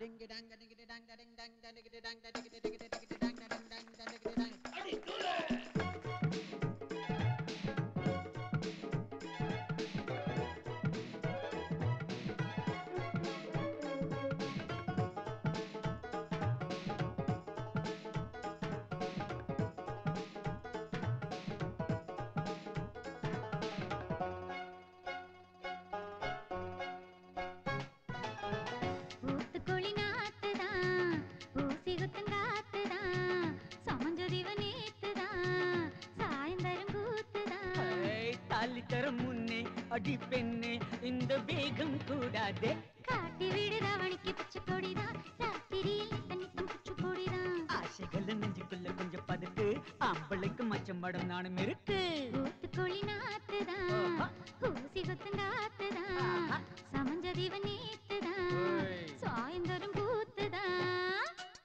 ஊத்துக்குழி நாத்துதான் ஊசி குத்தும் காத்துதான் சமஞ்சதிவ நேத்துதான் சாயந்தரம் கூத்துதான் ஏய், தாலி தரும் முன்னே அடி பெண்ணே இந்த வேகம் கூடாதே காட்டி விடு ரவணிக்கு பச்சை கொடிதான் ராத்திரியில் நித்த நித்தம் குச்சு கொடிதான் ஆசைகள் நெஞ்சுக்குள்ள கொஞ்சம் பதுக்கு ஆம்பளைக்கு மச்சம் படம் நானும் இருக்கு ஊத்துக்குழி நாத்துதான் ஆஹா. ஊசி குத்தும் காத்துதான் ஆஹா. சமஞ்சதிவ நேத்துதான் ஏய். சாயந்தரம் கூத்துதான்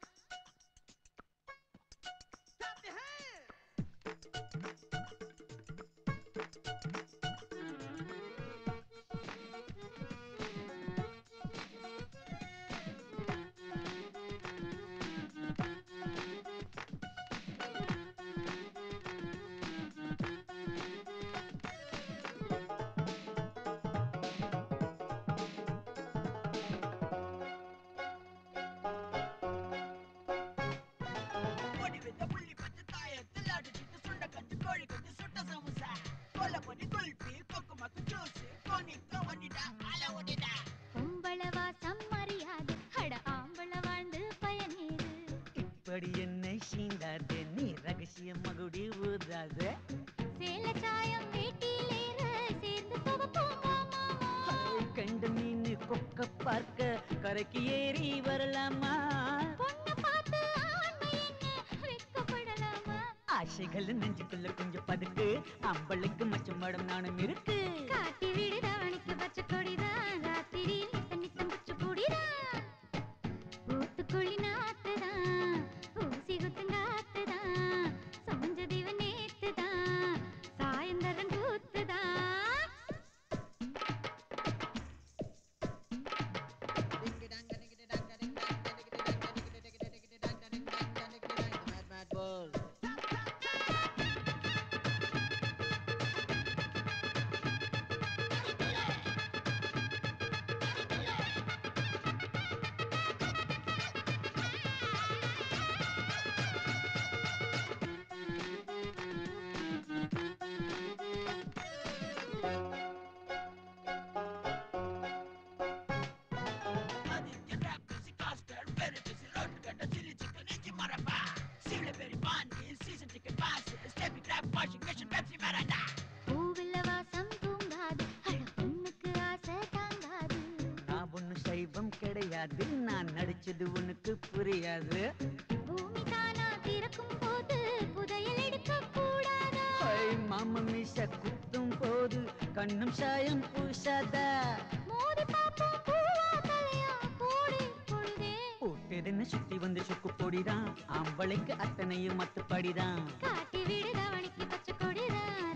பொடி வித்த புள்ளி பச்சை தாயத்தில் அடிச்சிட்டு சுண்ட கண்டு கோழி கண்டு சுட்ட சமுசா கொலை பண்ணி குல்பி கொக்கு மக்கு ஜூஸ் கொனிக்க ஒண்டிடா அல ஒண்டிடா பொம்பள வாசம் மரியாது அட ஆம்பள வாழ்ந்து பயனேது இப்படி என்னை சீண்டாதே நீ ரகசிய மகுடி ஊதாதே சேல சாயம் வேட்டியிலேற சேர்ந்து துவப்போம் மாமா கண்ட மீன் கொக்க பார்க்க கரைக்கு ஏறி வரலாமா பொண்ணு பார்த்து ஆண்மை என்ன வெட்கப்படலாமா ஆசைகள் நெஞ்சுக்குள்ள கொஞ்சம் பதுக்கு அம்பளுக்கு மச்சம் படம் நானும் இருக்கு காட்டி விடு தவணைக்கு பச்சை கொடிதான் ராத்திரியில் நித்த நித்தம் குச்சு குடிதான் ஊத்துக்குழி நாத்துதான் ஊசி குத்துங்காத்துதான் சமஞ்ச திவ நேத்துதான் சாயந்தரம் கூத்துதான் Aditya rap music caster very busy road கண்ட சில்லி சிக்கன் இஞ்சி மரப்பா சிவில பெரி பாண்டி season ticket pass Steffi Graf washing machine Pepsi Mirinda பூவில்ல வாசம் தூங்காது அட பொண்ணுக்கு ஆசை தாங்காது நான் ஒண்ணு சைவம் கிடையாது நான் நடிச்சது உனக்கு புரியாது பூமி தானா திறக்கும் போது புதையல் எடுக்க கூடாதா ஐ, மாமா மீச குத்தும் போது கண்ணும் சாயம் பூசாதா மோதி பாப்போம் பூவா தலையா போடு பொழுதே போட்டதுன்னு சுத்தி வந்து சுக்கு பொடிதான் ஆம்பளைக்கு அத்தனையும் மத்துப்படிதான் காட்டி விடு தவணைக்கு பச்சை கொடிதான்